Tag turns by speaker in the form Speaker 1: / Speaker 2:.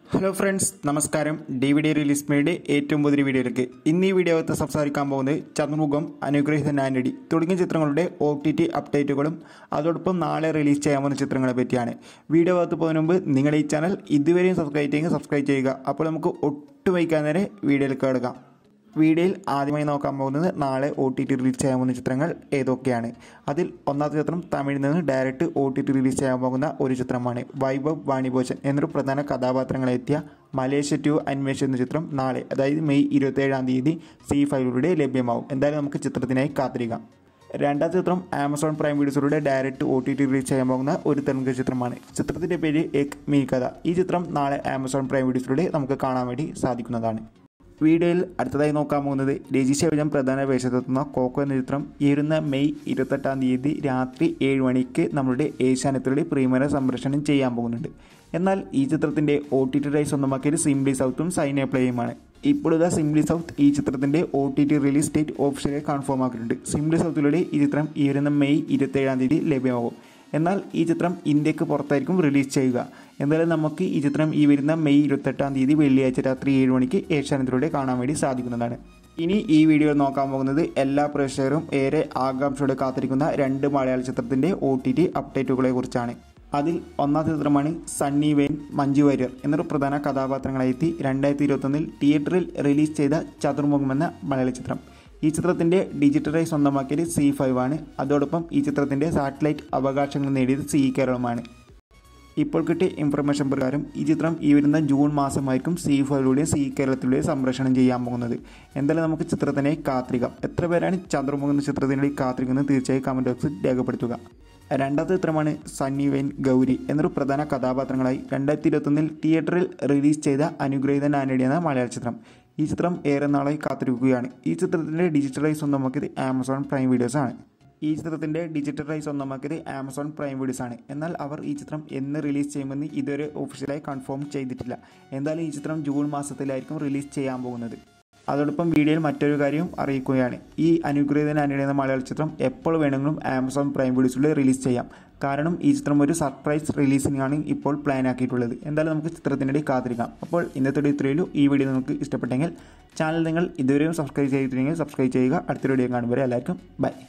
Speaker 1: hello friends നമസ്കാരം D V D release മേയുടെ ഏറ്റവും പുതിയ വീഡിയോയിലേക്ക് ഇന്ന് ഈ വീഡിയോ അകത്ത് സംസാരിക്കാൻ പോകുന്നത് ചതുർമുഖം അനുഗ്രഹീതൻ ആന്റണി തുടങ്ങിയ ചിത്രങ്ങളുടെ ഒ ടി ടി അപ്ഡേറ്റുകളും അതോടൊപ്പം നാളെ റിലീസ് ചെയ്യാൻ പോകുന്ന ചിത്രങ്ങളെ പറ്റിയാണ് വീഡിയോ അകത്ത് പോകുന്നതിന് മുമ്പ് നിങ്ങൾ ഈ ചാനൽ ഇതുവരെയും സബ്സ്ക്രൈബ് ചെയ്യുക സബ്സ്ക്രൈബ് ചെയ്യുക അപ്പോൾ നമുക്ക് ഒട്ടും വൈകാൻ നേരെ വീഡിയോയിലേക്ക് കിടക്കാം വീഡിയോയിൽ ആദ്യമായി നോക്കാൻ പോകുന്നത് നാളെ ഒ ടി ടി റിലീസ് ചെയ്യാൻ പോകുന്ന ചിത്രങ്ങൾ ഏതൊക്കെയാണ് അതിൽ ഒന്നാമത്തെ ചിത്രം തമിഴിൽ നിന്ന് direct O T T release ചെയ്യാൻ പോകുന്ന ഒരു ചിത്രമാണ് വൈഭവ് വാണിഭോജൻ എന്നൊരു പ്രധാന കഥാപാത്രങ്ങളെത്തിയ മലേഷ്യ ടു അന്വേഷ എന്ന ചിത്രം നാളെ അതായത് മെയ് ഇരുപത്തേഴാം തീയതി സി ഫൈവിലൂടെ ലഭ്യമാവും എന്തായാലും നമുക്ക് ചിത്രത്തിനായി കാത്തിരിക്കാം രണ്ടാമത്തെ ചിത്രം ആമസോൺ പ്രൈം വീഡിയോസിലൂടെ direct O T T release ചെയ്യാൻ പോകുന്ന ഒരു തെലുങ്ക് ചിത്രമാണ് ചിത്രത്തിൻ്റെ പേര് എക് മീ കഥ ഈ ചിത്രം നാളെ ആമസോൺ പ്രൈം വീഡിയോസിലൂടെ നമുക്ക് കാണാൻ വേണ്ടി സാധിക്കുന്നതാണ് വീഡിയോയിൽ അടുത്തതായി നോക്കാൻ പോകുന്നത് രജിഷ വിജയം പ്രധാന വേഷത്തെത്തുന്ന കോക്കോ എന്ന ചിത്രം ഈ വരുന്ന മെയ് ഇരുപത്തെട്ടാം തീയതി രാത്രി ഏഴ് മണിക്ക് നമ്മുടെ ഏഷ്യാനെത്തിലൂടെ പ്രീമിയർ സംപ്രേഷണം ചെയ്യാൻ പോകുന്നുണ്ട് എന്നാൽ ഈ ചിത്രത്തിൻ്റെ ഒ ടി ടി റൈസ് സ്വന്തമാക്കിയത് സിംപ്ലി സൗത്തും സൈന പ്ലേയുമാണ് ഇപ്പോഴത്തെ സിംപ്ലി സൗത്ത് ഈ ചിത്രത്തിൻ്റെ O T T release date ഓഫീഷ്യലായി കൺഫേം ആക്കിയിട്ടുണ്ട് സിംപ്ലി സൗത്തിലൂടെ ഈ ചിത്രം ഈ വരുന്ന മെയ് ഇരുപത്തേഴാം തീയതി ലഭ്യമാകും എന്നാൽ ഈ ചിത്രം ഇന്ത്യക്ക് പുറത്തായിരിക്കും റിലീസ് ചെയ്യുക എന്തായാലും നമുക്ക് ഈ ചിത്രം ഈ വരുന്ന മെയ് ഇരുപത്തെട്ടാം തീയതി വെള്ളിയാഴ്ച രാത്രി ഏഴ് മണിക്ക് ഏഷ്യാനെത്തിലൂടെ കാണാൻ വേണ്ടി സാധിക്കുന്നതാണ് ഇനി ഈ വീഡിയോയിൽ നോക്കാൻ പോകുന്നത് എല്ലാ പ്രേക്ഷകരും ഏറെ ആകാംക്ഷയോടെ കാത്തിരിക്കുന്ന രണ്ട് മലയാള ചിത്രത്തിൻ്റെ ഒ ടി ടി അപ്ഡേറ്റുകളെ കുറിച്ചാണ് അതിൽ ഒന്നാമത്തെ ചിത്രമാണ് സണ്ണി വെയിൻ മഞ്ജു വാര്യർ എന്നൊരു പ്രധാന കഥാപാത്രങ്ങളെത്തി രണ്ടായിരത്തി ഇരുപത്തൊന്നിൽ തിയേറ്ററിൽ റിലീസ് ചെയ്ത ചതുർമുഖം എന്ന മലയാള ചിത്രം ഈ ചിത്രത്തിൻ്റെ ഡിജിറ്റലൈസ് സ്വന്തമാക്കിയത് സി ഫൈവ് ആണ് അതോടൊപ്പം ഈ ചിത്രത്തിൻ്റെ സാറ്റലൈറ്റ് അവകാശങ്ങൾ നേടിയത് സി കേരളമാണ് ഇപ്പോൾ കിട്ടിയ ഇൻഫർമേഷൻ പ്രകാരം ഈ ചിത്രം ഈ വരുന്ന ജൂൺ മാസമായിരിക്കും സി ഫൈവിലൂടെ സി കേരളത്തിലൂടെ സംപ്രേഷണം ചെയ്യാൻ പോകുന്നത് എന്തായാലും നമുക്ക് ചിത്രത്തിനെ കാത്തിരിക്കാം എത്ര പേരാണ് ചന്ദ്രമുഖം എന്ന ചിത്രത്തിനായി കാത്തിരിക്കുന്നത് തീർച്ചയായും കമൻറ്റ് ബോക്സിൽ രേഖപ്പെടുത്തുക രണ്ടാമത്തെ ചിത്രമാണ് സണ്ണി വെയിൻ ഗൗരി എന്നൊരു പ്രധാന കഥാപാത്രങ്ങളായി രണ്ടായിരത്തി ഇരുപത്തൊന്നിൽ തിയേറ്ററിൽ റിലീസ് ചെയ്ത അനുഗ്രഹീതൻ ആനഡി എന്ന മലയാള ചിത്രം ഈ ചിത്രം ഏറെ നാളായി കാത്തിരിക്കുകയാണ് ഈ ചിത്രത്തിൻ്റെ ഡിജിറ്റലൈസ് സ്വന്തമാക്കിയത് ആമസോൺ പ്രൈം വീഡിയോസ് ആണ് ഈ ചിത്രത്തിൻ്റെ ഡിജിറ്റലൈസ് സ്വന്തമാക്കിയത് ആമസോൺ പ്രൈം വീഡിയോസ് ആണ് എന്നാൽ അവർ ഈ ചിത്രം എന്ന് റിലീസ് ചെയ്യുമെന്ന് ഇതുവരെ ഒഫീഷ്യലായി കൺഫേം ചെയ്തിട്ടില്ല എന്തായാലും ഈ ചിത്രം ജൂൺ മാസത്തിലായിരിക്കും റിലീസ് ചെയ്യാൻ പോകുന്നത് അതോടൊപ്പം വീഡിയോയിൽ മറ്റൊരു കാര്യം അറിയിക്കുകയാണ് ഈ അനുഗ്രഹീതൻ ആന്റണി എന്ന മലയാള ചിത്രം എപ്പോൾ വേണമെങ്കിലും ആമസോൺ പ്രൈം വീഡിയോസിലൂടെ റിലീസ് ചെയ്യാം കാരണം ഈ ചിത്രം ഒരു സർപ്രൈസ് റിലീസിംഗാണ് ഇപ്പോൾ പ്ലാൻ ആക്കിയിട്ടുള്ളത് എന്തായാലും നമുക്ക് ചിത്രത്തിനിടെ കാത്തിരിക്കാം അപ്പോൾ ഇന്നത്തെ ഇത്രയുള്ളൂ ഈ വീഡിയോ നിങ്ങൾക്ക് ഇഷ്ടപ്പെട്ടെങ്കിൽ ചാനൽ നിങ്ങൾ ഇതുവരെയും സബ്സ്ക്രൈബ് ചെയ്തിട്ടുണ്ടെങ്കിൽ സബ്സ്ക്രൈബ് ചെയ്യുക അടുത്ത വീഡിയോ കാണുമ്പോൾ എല്ലാവർക്കും ബൈ